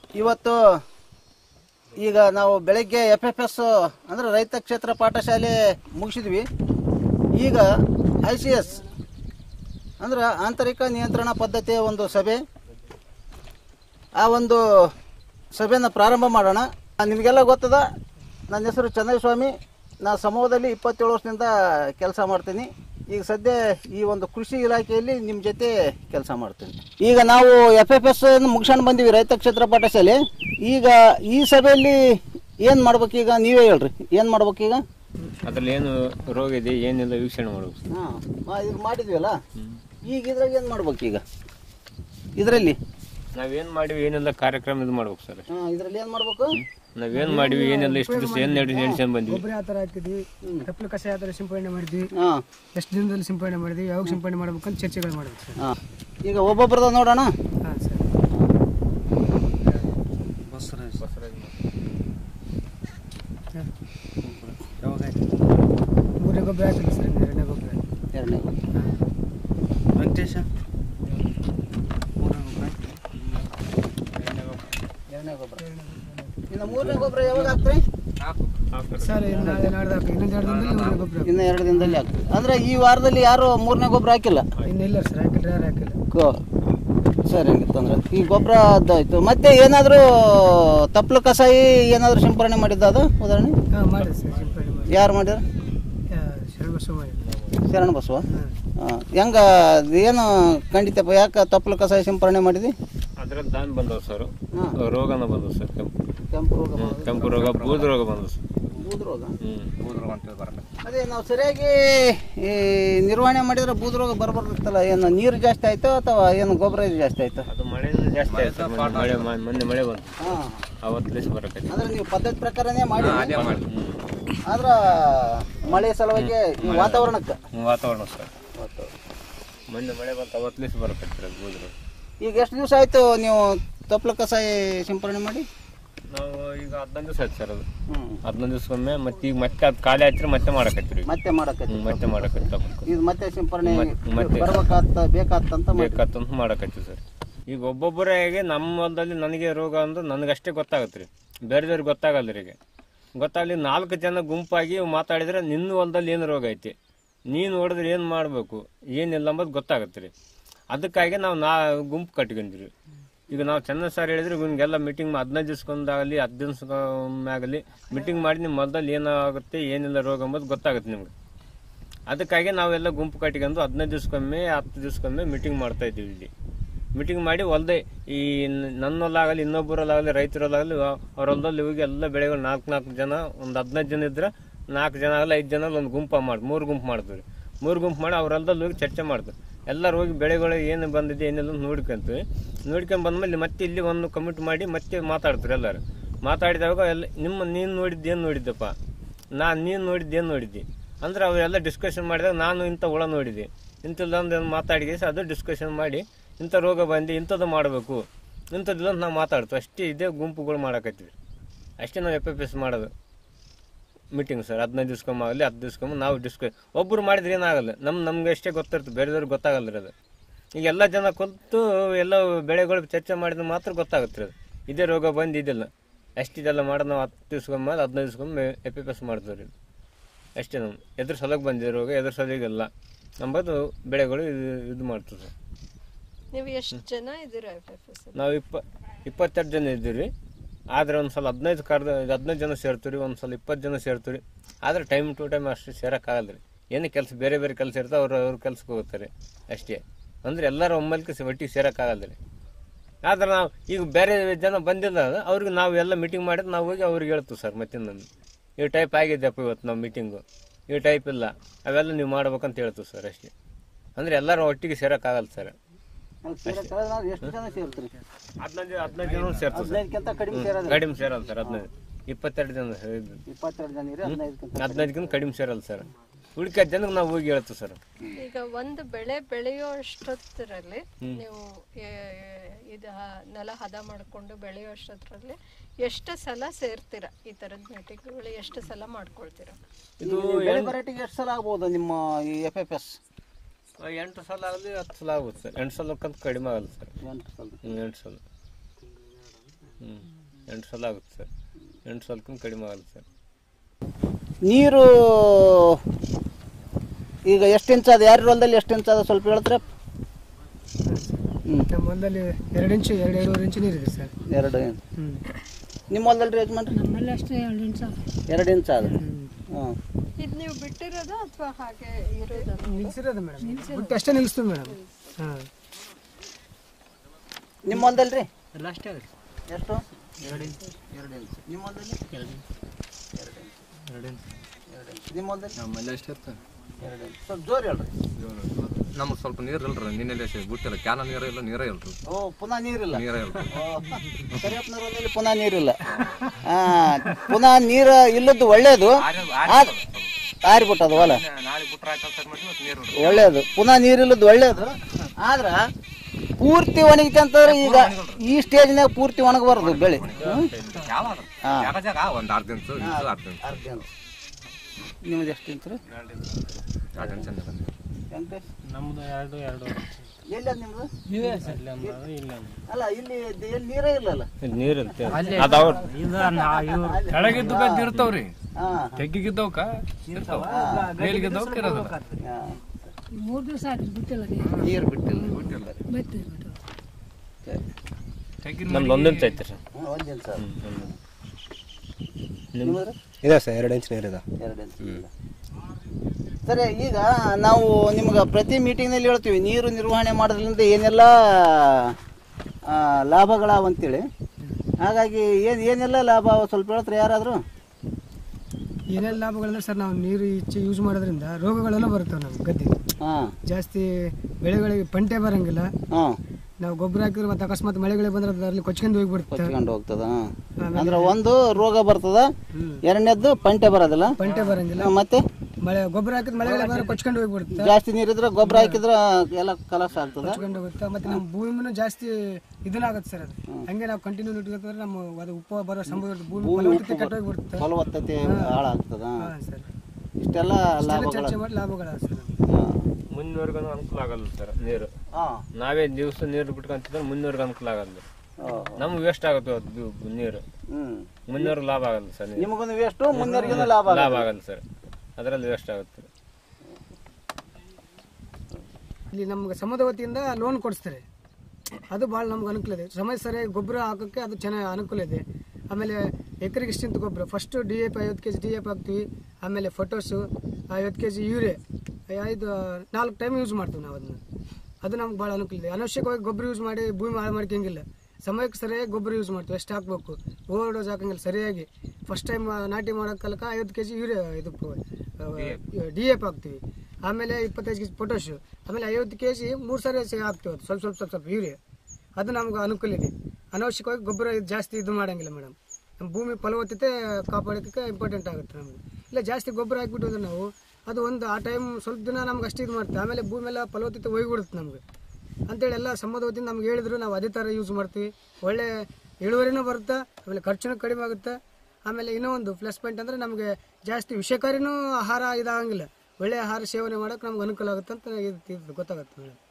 ಇವತ್ತು ಈಗ ನಾವು ಬೆಳಗ್ಗೆ ಎಫ್ ಎಫ್ ಎಸ್ ಅಂದ್ರೆ ರೈತ ಕ್ಷೇತ್ರ ಪಾಠಶಾಲೆ ಮುಗಿಸಿದ್ವಿ ಈಗ ಐ ಸಿ ಎಸ್ ಅಂದ್ರೆ ಆಂತರಿಕ ನಿಯಂತ್ರಣ ಪದ್ಧತಿಯ ಒಂದು ಸಭೆ ಆ ಒಂದು ಸಭೆಯನ್ನು ಪ್ರಾರಂಭ ಮಾಡೋಣ ನಿಮಗೆಲ್ಲ ಗೊತ್ತದ ನನ್ನ ಹೆಸರು ಚಂದ್ರಸ್ವಾಮಿ ನಾ ಸಮೂಹದಲ್ಲಿ ಇಪ್ಪತ್ತೇಳು ವರ್ಷದಿಂದ ಕೆಲಸ ಮಾಡ್ತೀನಿ ಈಗ ಸದ್ಯ ಈ ಒಂದು ಕೃಷಿ ಇಲಾಖೆಯಲ್ಲಿ ನಿಮ್ಮ ಜೊತೆ ಕೆಲಸ ಮಾಡ್ತೀನಿ ಈಗ ನಾವು ಎಫ್ ಎಫ್ ಎಸ್ ಮುಗಿಸ್ಕೊಂಡು ಬಂದೀವಿ ರೈತ ಕ್ಷೇತ್ರ ಪಾಠಶಾಲೆ ಈಗ ಈ ಸಭೆಯಲ್ಲಿ ಏನು ಮಾಡ್ಬೇಕೀಗ ನೀವೇ ಹೇಳ್ರಿ ಏನು ಮಾಡ್ಬೇಕೀಗ ಅದ್ರಲ್ಲಿ ಏನು ರೋಗ ಇದೆ ಏನಿಲ್ಲ ವೀಕ್ಷಣೆ ಮಾಡ್ಬೇಕು ಹಾಂ ಈಗ ಮಾಡಿದ್ವಲ್ಲ ಈಗ ಇದ್ರಾಗ ಏನು ಮಾಡ್ಬೇಕೀಗ ಇದರಲ್ಲಿ ನಾವೇನ್ ಮಾಡಿವಿ ಏನೆಲ್ಲ ಕಾರ್ಯಕ್ರಮ ಇದು ಮಾಡ್ಬೇಕು ಸರ್ ಹಾಂ ಇದರಲ್ಲಿ ಏನು ಮಾಡ್ಬೇಕು ನಾವೇನ್ ಮಾಡಿವಿ ಏನೆಲ್ಲ ಇಷ್ಟು ದಿವಸ ಏನ್ ನಡಿ ನಡೆಸ್ಕೊಂಡ್ ಬಂದ್ವಿ ಗೊಬ್ಬರ ಯಾವ ಥರ ಹಾಕಿದ್ವಿ ತಪ್ಪಲು ಕಸ ಯಾವ ಥರ ಸಿಂಪಡಣೆ ಮಾಡಿದ್ವಿ ಹಾಂ ಎಷ್ಟು ದಿನದಲ್ಲಿ ಸಿಂಪಡಣೆ ಮಾಡಿದ್ವಿ ಯಾವಾಗ ಸಿಂಪಡಣೆ ಮಾಡ್ಬೇಕಂತ ಚರ್ಚೆಗಳು ಮಾಡ್ಬೇಕು ಸರ್ ಹಾಂ ಈಗ ಒಬ್ಬೊಬ್ರದ ನೋಡೋಣ ಹಾಂ ಸರ್ ಮೂರನೇ ಗೊಬ್ಬರ ಹಾಕಿಲ್ಲ ಸರ್ ಇನ್ನು ಎರಡನೇ ಗೊಬ್ಬರ ಎರಡನೇ ವೆಂಕಟೇಶ ಎರಡನೇ ಗೊಬ್ಬರ ಇನ್ನು ಮೂರನೇ ಗೊಬ್ಬರ ಯಾವಾಗ ಹಾಕ್ತೀರಿ ಸರ್ ಇನ್ನು ನಾಳೆ ನಾಡ್ದು ಹಾಕಿ ಇನ್ನೊಂದು ಎರಡು ದಿನದಲ್ಲಿ ಮೂರನೇ ಗೊಬ್ಬರ ಇನ್ನು ಎರಡು ದಿನದಲ್ಲಿ ಹಾಕ್ತೀವಿ ಅಂದರೆ ಈ ವಾರದಲ್ಲಿ ಯಾರು ಮೂರನೇ ಗೊಬ್ಬರ ಹಾಕಿಲ್ಲ ಇನ್ನು ಇಲ್ಲ ಸರ್ ಹಾಕಿಲ್ಲ ಯಾರು ಹಾಕಿಲ್ಲ ಕೋ ಸರಿ ಹಂಗಿತ್ತಂದ್ರೆ ಈ ಗೊಬ್ಬರ ಅದಾಯ್ತು ಮತ್ತೆ ಏನಾದರೂ ತಪ್ಪಲು ಕಸಾಯಿ ಏನಾದರೂ ಸಿಂಪರಣೆ ಮಾಡಿದ್ದ ಅದು ಉದಾಹರಣೆ ಹಾಂ ಮಾಡಿದೆ ಸರ್ ಸಿಂಪಡಣೆ ಮಾಡಿ ಯಾರು ಮಾಡ್ಯಾರ ಶರಣ ಮಾಡಿದೆ ಶರಣ ಬಸವ ಹಾಂ ಹಾಂ ಹೆಂಗ ಏನು ಖಂಡಿತಪ್ಪ ಯಾಕೆ ತಪ್ಪಲು ಕಸಾಯಿ ಸಿಂಪರಣೆ ಮಾಡಿದ್ವಿ ಅದ್ರಲ್ಲಿ ದಾನ್ ಬಂದವ್ ಸರ್ ಹಾಂ ರೋಗನ ಬಂದವು ಸರ್ ಕೆಂಪು ಕೆಂಪು ರೋಗ ಹ್ಮ್, ಕೆಂಪು ರೋಗ ಬೂದ್ ರೋಗ ಬಂದವು ಸರ್ ಬೂದ್ ರೋಗ ಹ್ಮ್ ಅದೇ ನಾವು ಸರಿಯಾಗಿ ಈ ನಿರ್ವಹಣೆ ಮಾಡಿದ್ರೆ ಬೂದ್ ರೋಗ ಬರಬಾರ್ದಿತ್ತಲ್ಲ ಏನು ನೀರು ಜಾಸ್ತಿ ಆಯ್ತು ಅಥವಾ ಏನು ಗೊಬ್ಬರ ಇದು ಜಾಸ್ತಿ ಆಯ್ತು ಅದು ಮಳೆ ಜಾಸ್ತಿ ಆಯ್ತು ಸರ್ ಮೊನ್ನೆ ಮಳೆ ಮ- ಮೊನ್ನೆ ಮಳೆ ಬಂತು ಹಾಂ ಅವತ್ತು ದಿವಸ ಬರಕೈತಿ ಅಂದ್ರೆ ನೀವು ಪದ್ಧತಿ ಪ್ರಕಾರನೇ ಮಾಡಿ ಹ್ಮ್. ಆದ್ರ ಮಳೆ ಸಲುವಾಗಿ ಈ ವಾತಾವರಣಕ್ಕೆ ಹ್ಮ್, ವಾತಾವರಣ ಸರ್ ಮೊನ್ನೆ ಮಳೆ ಬಂತು ಅವತ್ತು ದಿವಸ ಬರಕೈತಿ ಅದು ಬೂದ್ ರೋಗ ಈಗ ಎಷ್ಟು ದಿವಸ ಆಯ್ತು ನೀವು ತಪ್ಪಲ ಕಸಾಯಿ ಸಿಂಪರಣೆ ಮಾಡಿ ನಾವು ಈಗ ಹದಿನೈದು ದಿವಸ ಆಯ್ತು ಸರ್ ಅದು ಹ್ಮ್ ಹದಿನೈದು ದಿವಸಕ್ಕೊಮ್ಮೆ ಮತ್ತೆ ಈಗ ಮತ್ತೆ ಅದು ಖಾಲಿ ಆಯ್ತು ಮತ್ತೆ ಮಾಡಕತ್ತೀವಿ ಮತ್ತೆ ಮಾಡಕತ್ತಿ ಹ್ಮ್, ಮತ್ತೆ ಮಾಡಕತ್ತಿ ತಪ್ಪು ಇದು ಮತ್ತೆ ಸಿಂಪರಣೆ ಮತ್ತೆ- ಮತ್ತೆ. ಬರ್ಬೇಕಾತ ಬೇಕಾತಂತ ಮಾಡಿ ಬೇಕಂತ ಮಾಡಕತ್ತೀವಿ ಸರ್ ಈಗ ಒಬ್ಬೊಬ್ಬರಿಗೆ ನಮ್ಮ ಹೊಲದಲ್ಲಿ ನನಗೆ ರೋಗ ಅಂದ್ರೆ ನನಗಷ್ಟೇ ಗೊತ್ತಾಗತ್ತೆ ರೀ ಬೇರೆದವ್ರಿಗೆ ಗೊತ್ತಾಗಲ್ಲ ರೀ ಈಗ ಗೊತ್ತಾಗಲಿ ನಾಲ್ಕು ಜನ ಗುಂಪಾಗಿ ಮಾತಾಡಿದ್ರೆ ನಿನ್ನ ಹೊಲದಲ್ಲಿ ಏನು ರೋಗ ಐತಿ ನೀನು ನೋಡಿದ್ರೆ ಏನು ಮಾಡಬೇಕು ಏನಿಲ್ಲ ಅಂಬೋದು ಗೊತ್ತಾಗತ್ತೆ ರೀ ಅದಕ್ಕಾಗಿ ನಾವು ನಾ ಗುಂಪು ಕಟ್ಕೊಂಡಿರಿ ಈಗ ನಾವು ಚೆನ್ನ ಸರ್ ಹೇಳಿದ್ರೆ ಇವ್ನಿಗೆಲ್ಲ ಮೀಟಿಂಗ್ ಹದಿನೈದು ದಿವ್ಸಕ್ಕೊಂದಾಗಲಿ ಹತ್ತು ದಿವ್ಸಕ್ಕೊಮ್ಮಾಗಲಿ ಮೀಟಿಂಗ್ ಮಾಡಿ ನಿಮ್ಮ ಮೊದಲು ಏನಾಗುತ್ತೆ ಏನಿಲ್ಲ ರೋಗ ಅಂಬೋದು ಗೊತ್ತಾಗುತ್ತೆ ನಿಮ್ಗೆ ಅದಕ್ಕಾಗಿ ನಾವೆಲ್ಲ ಗುಂಪು ಕಟ್ಕೊಂಡು ಹದಿನೈದು ದಿವ್ಸಕ್ಕೊಮ್ಮೆ ಹತ್ತು ದಿವ್ಸಕ್ಕೊಮ್ಮೆ ಮೀಟಿಂಗ್ ಮಾಡ್ತಾ ಇದ್ದೀವಿ ಇಲ್ಲಿ ಮೀಟಿಂಗ್ ಮಾಡಿ ಹೊಲ್ದೆ ಈ ನ- ನನ್ನ ಹೊಲಾಗಲಿ ಇನ್ನೊಬ್ಬರಲ್ಲಾಗಲಿ ರೈತರಲ್ಲಾಗಲಿ ಅವ್ರ ಹೊಲದಲ್ಲಿ ಹೋಗಿ ಎಲ್ಲ ಬೆಳೆಗಳು ನಾಲ್ಕು ನಾಲ್ಕು ಜನ ಒಂದು ಹದಿನೈದು ಜನ ಇದ್ರೆ ನಾಲ್ಕು ಜನ ಆಗಲ್ಲ ಐದು ಜನ ಒಂದು ಗುಂಪು ಮಾಡಿ ಮೂರು ಗುಂಪು ಮಾಡ್ತೀವಿ ಮೂರು ಗುಂಪು ಮಾಡಿ ಅವ್ರ ಹೊಲದಲ್ಲಿ ಹೋಗಿ ಚರ್ಚೆ ಮಾಡ್ತೀವಿ ಎಲ್ಲರೂ ಹೋಗಿ ಬೆಳೆಗಳು ಏನು ಬಂದಿದೆ ಏನೆಲ್ಲ ನೋಡ್ಕೊಂತೀವಿ ನೋಡ್ಕೊಂಡ್ ಬಂದ್ಮೇಲೆ ಮತ್ತೆ ಇಲ್ಲಿ ಒಂದು ಕಮಿಟ್ ಮಾಡಿ ಮತ್ತೆ ಮಾತಾಡ್ತಾರೆ ಎಲ್ಲರೂ ಮಾತಾಡಿದಾಗ ಎಲ್ಲ ನಿಮ್ಮ ನೀನು ನೋಡಿದ್ದು ಏನು ನೋಡಿದ್ದಪ್ಪ ನಾನು ನೀನು ನೋಡಿದ್ದು ಏನು ನೋಡಿದ್ದಿ ಅಂದ್ರೆ ಅವರೆಲ್ಲ ಡಿಸ್ಕಷನ್ ಮಾಡಿದಾಗ ನಾನು ಇಂಥ ಹುಳ ನೋಡಿದೆ ಇಂಥದ್ದೊಂದು ಮಾತಾಡಿ ಅದು ಡಿಸ್ಕಷನ್ ಮಾಡಿ ಇಂಥ ರೋಗ ಬಂದು ಇಂಥದ್ದು ಮಾಡಬೇಕು ಇಂಥದ್ದಿಲ್ಲ ಅಂತ ನಾವು ಮಾತಾಡ್ತೀವಿ ಅಷ್ಟೇ ಇದೇ ಗುಂಪುಗಳು ಮಾಡಕತ್ತೀವಿ ಅಷ್ಟೇ ನಾವು ಎಫ್ ಎಫ್ ಎಸ್ ಮಾಡೋದು ಮೀಟಿಂಗ್ ಸರ್ ಹದಿನೈದು ದಿವ್ಸಕ್ಕೊಮ್ಮೆ ಆಗಲಿ ಹತ್ತು ದಿವ್ಸಕ್ಕೊಮ್ಮೆ ನಾವು ಡಿಸ್ಕ ಒಬ್ಬರು ಮಾಡಿದ್ರೆ ಏನಾಗಲ್ಲ ನಮ್ಮ ನಮ್ಗೆ ಅಷ್ಟೇ ಗೊತ್ತಿರ್ತದೆ ಬೇರೆದವ್ರಿಗೆ ಗೊತ್ತಾಗಲ್ಲ ರೀ ಅದು ಈಗ ಎಲ್ಲ ಜನ ಕುಂತು ಎಲ್ಲ ಬೆಳೆಗಳು ಚರ್ಚೆ ಮಾಡಿದ್ರೆ ಮಾತ್ರ ಗೊತ್ತಾಗುತ್ತೆ ರೀ ಅದು ಇದೇ ರೋಗ ಬಂದು ಇದಿಲ್ಲ ಅಷ್ಟಿದೆಲ್ಲ ಮಾಡೋದು ನಾವು ಹತ್ತು ದಿವ್ಸಕ್ಕೊಮ್ಮೆ ಹದಿನೈದು ದಿವ್ಸಕ್ಕೊಮ್ಮೆ ಎಫ್ ಎಫ್ ಎಸ್ ಮಾಡ್ತೀವಿ ರೀ ಅಷ್ಟೇ ನಾವು ಎದ್ರ ಸಲಕ್ಕೆ ಬಂದಿದೆ ರೋಗ ಎದ್ರ ಸಲಿಗೆಲ್ಲ ನಂಬದು ಬೆಳೆಗಳು ಇದು ಇದು ಮಾಡ್ತೀವಿ ಸರ್ ನೀವು ಎಷ್ಟು ಜನ ಇದ್ದೀರಾ ಎಫ್ ಎಫ್ ಎಸ್ ನಾವು ಇಪ್ಪ ಇಪ್ಪತ್ತೆರಡು ಜನ ಇದ್ದೀವಿ ರೀ ಆದರೆ ಒಂದು ಸಲ ಹದಿನೈದು ಕರ್ದು ಹದಿನೈದು ಜನ ಸೇರ್ತೀವಿ ರೀ ಒಂದು ಸಲ ಇಪ್ಪತ್ತು ಜನ ಸೇರ್ತೀವಿ ರೀ ಆದರೆ ಟೈಮ್ ಟು ಟೈಮ್ ಅಷ್ಟು ಸೇರೋಕ್ಕಾಗಲ್ಲ ರೀ ಏನು ಕೆಲಸ ಬೇರೆ ಬೇರೆ ಕೆಲಸ ಇರ್ತವೆ ಅವ್ರು ಅವ್ರ ಕೆಲ್ಸಕ್ಕೆ ಹೋಗ್ತಾರೆ ಅಷ್ಟೇ ಅಂದರೆ ಎಲ್ಲರೂ ಒಮ್ಮೆಲ್ಕೆ ಸ- ಒಟ್ಟಿಗೆ ಸೇರೋಕ್ಕಾಗಲ್ಲ ರೀ ಆದ್ರೆ ನಾವು ಈಗ ಬೇರೆ ಜನ ಬಂದಿಲ್ಲ ಅಂದ್ರೆ ಅವ್ರಿಗೆ ನಾವು ಎಲ್ಲ ಮೀಟಿಂಗ್ ಮಾಡಿದ್ರೆ ನಾವು ಹೋಗಿ ಅವ್ರಿಗೆ ಹೇಳ್ತೀವಿ ಸರ್ ಮತ್ತೆ ನಾನು ಈ ಟೈಪ್ ಆಗಿದ್ದೆಪ್ಪ ಇವತ್ತು ನಾವು ಮೀಟಿಂಗು ಈ ಟೈಪ್ ಇಲ್ಲ ಅವೆಲ್ಲ ನೀವು ಮಾಡ್ಬೇಕಂತ ಹೇಳ್ತೀವಿ ಸರ್ ಅಷ್ಟೇ ಅಂದರೆ ಎಲ್ಲರೂ ಒಟ್ಟಿಗೆ ಸೇರೋಕ್ಕಾಗಲ್ಲ ಸರ್ ಅಲ್ಲಿ ಸೇರಕ್ಕಾಗಲ್ಲ ಅಂದ್ರೆ ಎಷ್ಟು ಜನ ಸೇರ್ತೀರಿ ಹದಿನೈದು ಹದಿನೈದು ಜನ ಸೇರ್ತೀವಿ ಸರ್ ಹದಿನೈದಕ್ಕಿಂತ ಕಡಿಮೆ ಸೇರೋದು ಕಡಿಮೆ ಸೇರಲ್ಲ ಸರ್ ಹದಿನೈದು ಇಪ್ಪತ್ತೆರಡು ಜನ ಇದು. ಇಪ್ಪತ್ತೆರಡು ಜನ ಇರಿ ಹದಿನೈದಕ್ಕಿಂತ ಹದಿನೈದಕ್ಕಿಂತ ಕಡಿಮೆ ಸೇರಲ್ಲ ಸರ್ ಉಳಿಕೆ ಜನಕ್ಕೆ ನಾವು ಹೋಗಿ ಹೇಳ್ತೀವಿ ಸರ್ ಈಗ ಒಂದು ಬೆಳೆ ಬೆಳೆಯೋ ಅಷ್ಟೊತ್ತರಲ್ಲಿ ನೀವು ಏ- ಇದು ಹ- ನೆಲ ಹದ ಮಾಡಿಕೊಂಡು ಬೆಳೆಯೋ ಅಷ್ಟೊತ್ತರಲ್ಲಿ ಎಷ್ಟು ಸಲ ಸೇರ್ತೀರಾ ಈ ಥರದ ಮೀಟಿಂಗ್ಗಳು ಎಷ್ಟು ಸಲ ಮಾಡ್ಕೊಳ್ತೀರಾ ಇದು ಬೆಳೆ ವೆರೈಟಿಗೆ ಎಷ್ಟು ಸಲ ಆಗ್ಬೋದು ನಿಮ್ಮ ಈ ಎಫ್ ಎಫ್ ಎಸ್ ಎಂಟು ಸಲ ಆಗಲಿ ಹತ್ತು ಸಲ ಆಗುತ್ತೆ ಸರ್ ಎಂಟು ಸಲಕ್ಕಂತ ಕಡಿಮೆ ಆಗಲ್ಲ ಸರ್ ಎಂಟು ಸಲ ಹ್ಮ್, ಎಂಟು ಸಲ ಹ್ಞೂ ಎಂಟು ಸಲ ಆಗುತ್ತೆ ಸರ್ ಎಂಟು ಸಲಕ್ಕೂ ಕಡಿಮೆ ಆಗಲ್ಲ ಸರ್ ನೀರು ಈಗ ಎಷ್ಟು ಇಂಚ್ ಅದ ಯಾರ ಹೊಲದಲ್ಲಿ ಎಷ್ಟು ಇಂಚ್ ಅದ ಸ್ವಲ್ಪ ಹೇಳ್ತಾರೆ ಹ್ಞೂ ನಮ್ಮ ಹೊಲದಲ್ಲಿ ಎರಡು ಇಂಚು ಎರಡು ಎರಡೂವರೆ ಇಂಚು ನೀರಿದೆ ಸರ್ ಎರಡು ಇಂಚ್ ಹ್ಞೂ ನಿಮ್ಮ ಹೊಲದಲ್ಲಿ ಯಜಮಾನ್ರಿ ನಮ್ಮಲ್ಲಿ ಅಷ್ಟೇ ಎರಡು ಇಂಚ ಎರಡು ಇಂಚ್ ಅದ ಹ್ಞೂ ಇದು ನೀವು ಬಿಟ್ಟಿರೋದ ಅಥವಾ ಹಾಗೆ ಇರೋದ ನಿಲ್ಸಿರೋದು ಮೇಡಮ್ ಬಿಟ್ಟು ಅಷ್ಟೇ ನಿಲ್ಲಿಸ್ತೀವಿ ಮೇಡಮ್ ಹಾಂ ನಿಮ್ಮ ಹೊಲದಲ್ಲಿ ರೀ ಎಲ್ಲ ಅಷ್ಟೇ ಅದ್ರಿ ಎಷ್ಟು ಎರಡು ಇಂಚ್ ಎರಡು ಇಂಚ್ ನಿಮ್ಮ ಹೊಲದಲ್ಲಿ ಎರಡು ಇಂಚ್ ಎರಡು ಇಂಚ್ ಎರಡು ಇಂಚ್ ನಿಮ್ಮ ಹೊಲದಲ್ಲಿ ನಮ್ಮಲ್ಲಿ ಎಷ್ಟು ಇರ್ತದೆ ಎರಡು ಇಂಚ್ ಸ್ವಲ್ಪ ಜೋರು ಹೇಳ್ರಿ ನಮ್ಗೆ ಸ್ವಲ್ಪ ನೀರು ಇಲ್ರಿ ನಿನ್ನೆಲೆ ಬಿಟ್ಟಿಲ್ಲ ಕ್ಯಾನ ನೀರ ಇಲ್ಲ ನೀರೇ ಇಲ್ರಿ ಓ ಪುನಃ ನೀರಿಲ್ಲ ನೀರೇ ಇಲ್ರಿ ಕರಿಯಪ್ಪನವ್ರ ಹೊಲದಲ್ಲಿ ಪುನಃ ನೀರಿಲ್ಲ ಆ, ಪುನಃ ನೀರು ಇಲ್ಲದ್ದು ಒಳ್ಳೇದು ಆದ್- ಆರಿಬಿಟ್ಟದು ಹೊಲ ನಾಳೆ ಬಿಟ್ರೆ ಆಯ್ತು ಮಾಡಿ ಮತ್ತೆ ನೀರು ಒಳ್ಳೇದು ಪುನಃ ನೀರಿಲ್ಲದ್ದು ಒಳ್ಳೇದು ಆದ್ರ ಪೂರ್ತಿ ಒಣಗಿತೆ ಅಂತಂದ್ರೆ ಈಗ ಈ ಸ್ಟೇಜ್ನಾಗ ಪೂರ್ತಿ ಒಣಗಬಾರ್ದು ಬೆಳೆ ಹ್ಮ್? ಯಾವಾಗ ಹಾ. ಜಾಗ ಜಾಗ ಒಂದು ಅರ್ಧ ಇಂಚು ಇಂಚು ಅರ್ಧ ಇಂಚು ಅರ್ಧ ಇಂಚ್. ನಿಮ್ದು ಎಷ್ಟು ಇಂಚ್ ರೀ ಎರಡು ಇಂಚ್ ನೀರು ಬಂದಿದೆ. ವೆಂಕಟೇಶ್ ನಮ್ಮದು ಎರಡು ಎರಡು ಎಲ್ಲಿ ಅದ್ ನಿಮ್ದು ಇಲ್ಲ ಅಲ್ಲ ಇಲ್ಲಿ ದ- ಎಲ್ಲಿ ನೀರೇ ಇಲ್ಲಲ್ಲ ನೀರು ಇರುತ್ತೆ ಅದು ಅವ್ರು ಕೆಳಗಿದ್ದು ಇರ್ತಾವ್ರಿ ಹಾ ತೆಗ್ಗಿಗಿದ್ದವಕ್ಕ ಇರ್ತಾವ ಮೇಲ್ಗಿದ್ದವಕ್ಕ ಇರೋದಿಲ್ಲ ಹಾ. ಮೂರು ದಿವಸ ಆಯ್ತು ಬಿಟ್ಟಿಲ್ಲ ನೀರು ನೀರು ಬಿಟ್ಟಿಲ್ಲ ಬತ್ತಿ ಬಿಟ್ಟು ಸರಿ. ನಮ್ದು ಒಂದು ಇಂಚ್ ಐತೆ ಸರ್ ಹ್ಮ್, ಒಂದ್ ಇಂಚ್ ಅದು. ಹ್ಞೂ ನಿಮ್ಮದು ಇದೆ ಸರ್ ಎರಡು ಇಂಚ್ ನೀರಿದೆ ಎರಡು ಇಂಚ್ ಇಲ್ಲ. ಸರಿ ಈಗ ನಾವು ನಿಮ್ಗೆ ಪ್ರತಿ ಮೀಟಿಂಗ್ನಲ್ಲಿ ಹೇಳ್ತೀವಿ ನೀರು ನಿರ್ವಹಣೆ ಮಾಡೋದ್ರಿಂದ ಏನೆಲ್ಲ ಆ, ಲಾಭಗಳಾವಂತೇಳಿ ಹಾಗಾಗಿ ಏನು ಏನೆಲ್ಲ ಲಾಭ ಅವ ಸ್ವಲ್ಪ ಹೇಳ್ತಾರೆ ಯಾರಾದರೂ ಏನೆಲ್ಲ ಲಾಭಗಳಂದ್ರೆ ಸರ್ ನಾವು ನೀರು ಹೆಚ್ಚು ಯೂಸ್ ಮಾಡೋದ್ರಿಂದ ರೋಗಗಳೆಲ್ಲ ಬರ್ತವೆ ನಮ್ಮ ಗದ್ದೆ ಹಾಂ ಜಾಸ್ತಿ ಬೆಳೆಗಳಿಗೆ ಪಂಟೆ ಬರಂಗಿಲ್ಲ ಹಾಂ ನಾವು ಗೊಬ್ಬರ ಹಾಕಿದ್ರೆ ಮತ್ತೆ ಅಕಸ್ಮಾತ್ ಮಳೆಗಳಿಗೆ ಬಂದ್ರೆ ಅದರಲ್ಲಿ ಕೊಚ್ಕೊಂಡು ಹೋಗ್ಬಿಡುತ್ತೆ ಕೊಚ್ಕೊಂಡು ಹೋಗ್ತದ ಅಂದ್ರೆ ಒಂದು ರೋಗ ಬರ್ತದ ಎರಡನೇದ್ದು ಪಂಟೆ ಬರೋದಿಲ್ಲ ಪಂಟೆ ಬರಂಗಿಲ್ಲ ಆ, ಮತ್ತೆ ಮಳೆ ಗೊಬ್ಬರ ಹಾಕಿದ್ರೆ ಮಳೆಗಳ ಬಂದ್ರೆ ಕೊಚ್ಕೊಂಡು ಹೋಗ್ಬಿಡುತ್ತೆ ಜಾಸ್ತಿ ನೀರಿದ್ರೆ ಗೊಬ್ಬರ ಹಾಕಿದ್ರೆ ಎಲ್ಲ ಕಲಸ ಆಗ್ತದ ಕೊಚ್ಕೊಂಡು ಹೋಗುತ್ತೆ ಮತ್ತೆ ನಮ್ಮ ಭೂಮಿನೂ ಜಾಸ್ತಿ ಇದನ್ನಾಗುತ್ತೆ ಸರ್ ಅದು ಹಂಗೆ ನಾವು ಕಂಟಿನ್ಯೂ ಇಟ್ಕೊಂಡ್ರೆ ನಮ್ಮ ಅದು ಉಪ ಬರೋ ಸಂಭವ ಇರುತ್ತೆ. ಭೂಮಿ ಫಲವತ್ತತೆ ಕೆಟ್ಟೋಗ್ಬಿಡುತ್ತೆ ಫಲವತ್ತತೆ ಹಾಳಾಗ್ತದ ಹಾಂ ಸರ್ ಇಷ್ಟೆಲ್ಲ ಲಾಭಗಳು ಚರ್ಚೆ ಮಾಡಿ ಲಾಭಗಳ ಸರ್ ಮುನ್ನೂರ್ಗೂ ಅನುಕೂಲ ಆಗಲ್ಲ ಸರ್ ನೀರು ಹಾಂ ನಾವೇ ದಿವಸ ನೀರು ಬಿಟ್ಕೊಂತಿದ್ರೆ ಮುನ್ನೂರ್ಗೆ ಅನುಕೂಲ ಆಗಲ್ಲ ನಮ್ಗೆ ವೇಸ್ಟ್ ಆಗುತ್ತೆ ಅದು ಬಿ- ನೀರು ಹ್ಞೂ ಮುನ್ನೂರು ಲಾಭ ಆಗಲ್ಲ ಸರ್ ನೀರು ನಿಮಗೊಂದು ವೇಸ್ಟು ಮುನ್ನೂರಿಗಿನ ಲಾಭ ಲಾಭ ಆಗಲ್ಲ ಸರ್ ಅದರಲ್ಲಿ ವೇಸ್ಟ್ ಆಗುತ್ತೆ ಇಲ್ಲಿ ನಮ್ಗೆ ಸಮದ ವತಿಯಿಂದ ಲೋನ್ ಕೊಡಿಸ್ತಾರೆ ಅದು ಭಾಳ ನಮ್ಗೆ ಅನುಕೂಲ ಇದೆ ಸಮಯ ಸರಿಯಾಗಿ ಗೊಬ್ಬರ ಹಾಕೋಕ್ಕೆ ಅದು ಚೆನ್ನಾಗಿ ಅನುಕೂಲ ಇದೆ ಆಮೇಲೆ ಎಕರೆಗೆ ಇಷ್ಟಿಂತ ಗೊಬ್ಬರ ಫಸ್ಟು ಡಿ ಎ ಪಿ ಐವತ್ತು K G D A P ಹಾಕ್ತೀವಿ ಆಮೇಲೆ ಫೋಟೋಸು ಐವತ್ತು ಕೆ ಜಿ ಯೂರಿಯಾ ಐದು ನಾಲ್ಕು ಟೈಮ್ ಯೂಸ್ ಮಾಡ್ತೀವಿ ನಾವು ಅದನ್ನ ಅದು ನಮ್ಗೆ ಭಾಳ ಅನುಕೂಲ ಇದೆ ಅನವಶ್ಯಕವಾಗಿ ಗೊಬ್ಬರ ಯೂಸ್ ಮಾಡಿ ಭೂಮಿ ಹಾಳು ಮಾಡ್ಕೊಂಗಿಲ್ಲ ಸಮಯಕ್ಕೆ ಸರಿಯಾಗಿ ಗೊಬ್ಬರ ಯೂಸ್ ಮಾಡ್ತೀವಿ ಎಷ್ಟು ಹಾಕ್ಬೇಕು ಓವರ್ ಡೋಸ್ ಹಾಕಂಗಿಲ್ಲ ಸರಿಯಾಗಿ ಫಸ್ಟ್ ಟೈಮ್ ನಾಟಿ ಮಾಡೋಕ್ಕಲ್ಕ ಐವತ್ತು ಕೆ ಜಿ ಯೂರಿಯಾ ಇದು ಡಿ ಎ ಪಿ ಹಾಕ್ತೀವಿ ಆಮೇಲೆ ಇಪ್ಪತ್ತೈದು ಕೆ ಜಿ ಪೊಟೋಶು ಆಮೇಲೆ ಐವತ್ತು ಕೆ ಜಿ ಮೂರು ಸಾರಿ ಸೇ ಹಾಕ್ತೀವಿ ಅದು ಸ್ವಲ್ಪ ಸ್ವಲ್ಪ ಸ್ವಲ್ಪ ಸ್ವಲ್ಪ ಯೂರಿಯಾ ಅದು ನಮ್ಗೆ ಅನುಕೂಲ ಇದೆ ಅನವಶ್ಯಕವಾಗಿ ಗೊಬ್ಬರ ಇದು ಜಾಸ್ತಿ ಇದು ಮಾಡಂಗಿಲ್ಲ ಮೇಡಮ್ ನಮ್ಮ ಭೂಮಿ ಫಲವತ್ತತೆ ಕಾಪಾಡೋಕ್ಕೆ ಇಂಪಾರ್ಟೆಂಟ್ ಆಗುತ್ತೆ ನಮಗೆ ಇಲ್ಲ ಜಾಸ್ತಿ ಗೊಬ್ಬರ ಹಾಕ್ಬಿಟ್ಟು ಅಂದ್ರೆ ನಾವು ಅದು ಒಂದು ಆ ಟೈಮ್ ಸ್ವಲ್ಪ ದಿನ ನಮ್ಗೆ ಅಷ್ಟು ಇದು ಮಾಡ್ತೀವಿ ಆಮೇಲೆ ಭೂಮಿ ಎಲ್ಲ ಫಲವತ್ತತೆ ಹೋಗಿಬಿಡುತ್ತೆ ನಮಗೆ ಅಂತೇಳಿ ಎಲ್ಲ ಸಂಬಂಧ ವತಿಯಿಂದ ನಮ್ಗೆ ಹೇಳಿದ್ರು ನಾವು ಅದೇ ಥರ ಯೂಸ್ ಮಾಡ್ತೀವಿ ಒಳ್ಳೆ ಇಳುವರಿನೂ ಬರುತ್ತೆ ಆಮೇಲೆ ಖರ್ಚುನೂ ಕಡಿಮೆ ಆಗುತ್ತೆ ಆಮೇಲೆ ಇನ್ನೂ ಒಂದು ಪ್ಲಸ್ ಪಾಯಿಂಟ್ ಅಂದರೆ ನಮಗೆ ಜಾಸ್ತಿ ವಿಷಕಾರಿನೂ ಆಹಾರ ಇದಾಗಂಗಿಲ್ಲ ಒಳ್ಳೆ ಆಹಾರ ಸೇವನೆ ಮಾಡೋಕೆ ನಮ್ಗೆ ಅನುಕೂಲ ಆಗುತ್ತೆ ಅಂತ ಇದು ಇದು ಗೊತ್ತಾಗುತ್ತೆ ಮೇಡಮ್